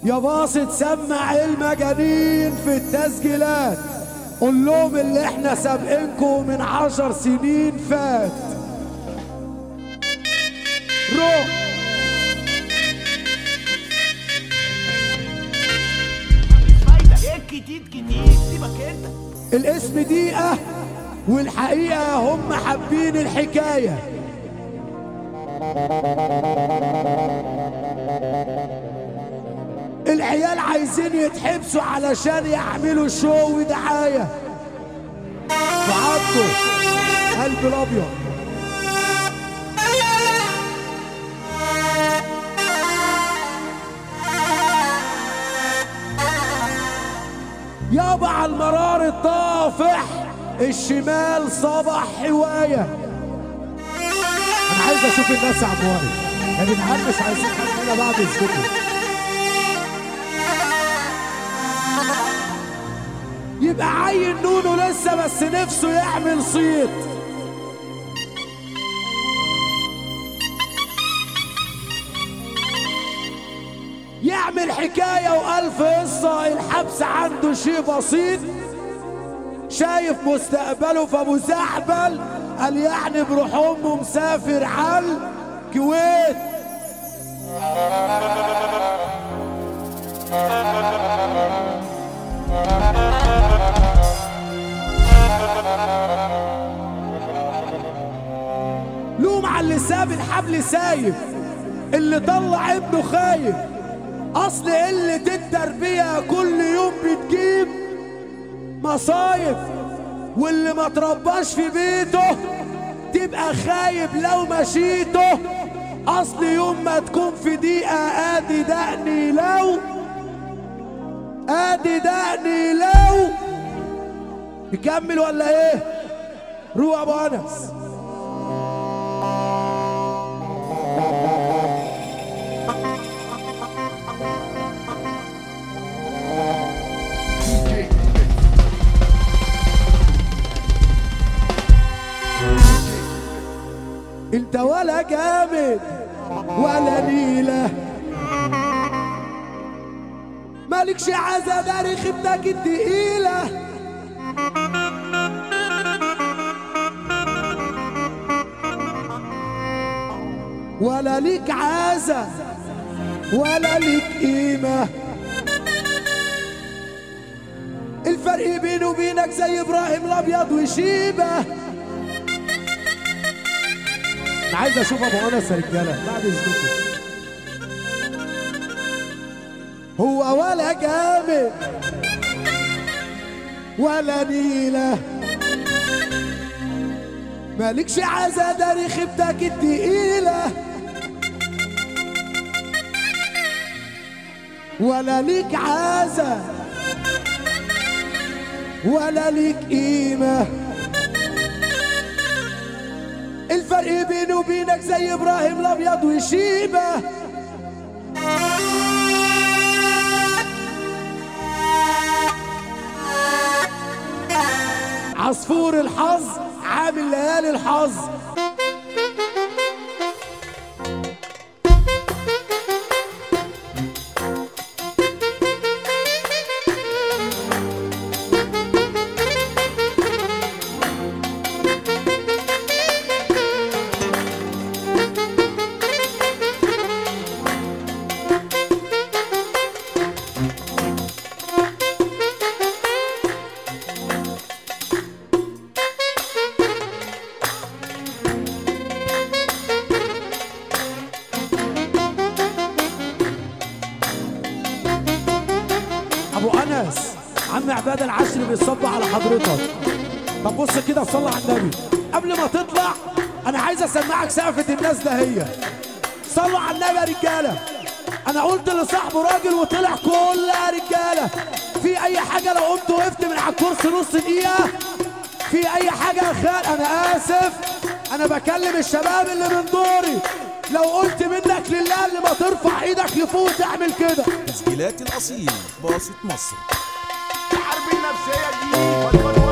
يا باص سمع المجانين في التسجيلات قول لهم اللي احنا سابقينكم من عشر سنين فات روح فايدة ايه الجديد جديد سيبك انت الاسم دقيقة والحقيقة هم حابين الحكاية العيال عايزين يتحبسوا علشان يعملوا شو ودعاية بعضه قلب الأبيض يابا على المرار الطافح الشمال صبح هواية أنا عايز أشوف الناس يا عم وائل يا جدعان مش عايزين حد هنا بعد يسكتوا يبقى عين نونو لسه بس نفسه يعمل صيت يعمل حكاية وألف قصة الحبس عنده شيء بسيط شايف مستقبله فمزعبل قال يعني بروح أمه مسافر على الكويت لوم على اللي ساب الحبل سايب اللي طلع ابنه خايف اصل قلة التربية كل يوم بتجيب مصايب واللي ما ترباش في بيته تبقى خايب لو مشيته اصل يوم ما تكون في دقيقة ادي دقني لو ادي دقني لو نكمل ولا ايه روح ابو انس انت ولا جامد ولا نيلة مالكش عزا داري خيبتك التقيلة ولا ليك عزا ولا ليك قيمة الفرق بيني وبينك زي ابراهيم الابيض وشيبه انا عايز اشوف ابو انس يا رجاله بعد اذنكم هو ولا جامد ولا نيله مالكش عزا داري خيبتك التقيله ولا ليك عزا ولا ليك قيمه الفرق بيني وبينك زي ابراهيم الابيض وشيبه عصفور الحظ عامل ليالي الحظ ابو انس عم عباد العشر بيصب على حضرتك طب بص كده صلى على النبي قبل ما تطلع انا عايز اسمعك سقفة الناس ده هي صلوا على النبي يا رجاله انا قلت لصاحبه راجل وطلع كلها رجاله في اي حاجه لو قمت وقفت من على الكرسي نص دقيقه في اي حاجه يا خال انا اسف انا بكلم الشباب اللي من دوري لو قلت منك لله اللي ما ترفع ايدك لفوق تعمل كده تسجيلات الأصيل باسط مصر الحرب النفسية دي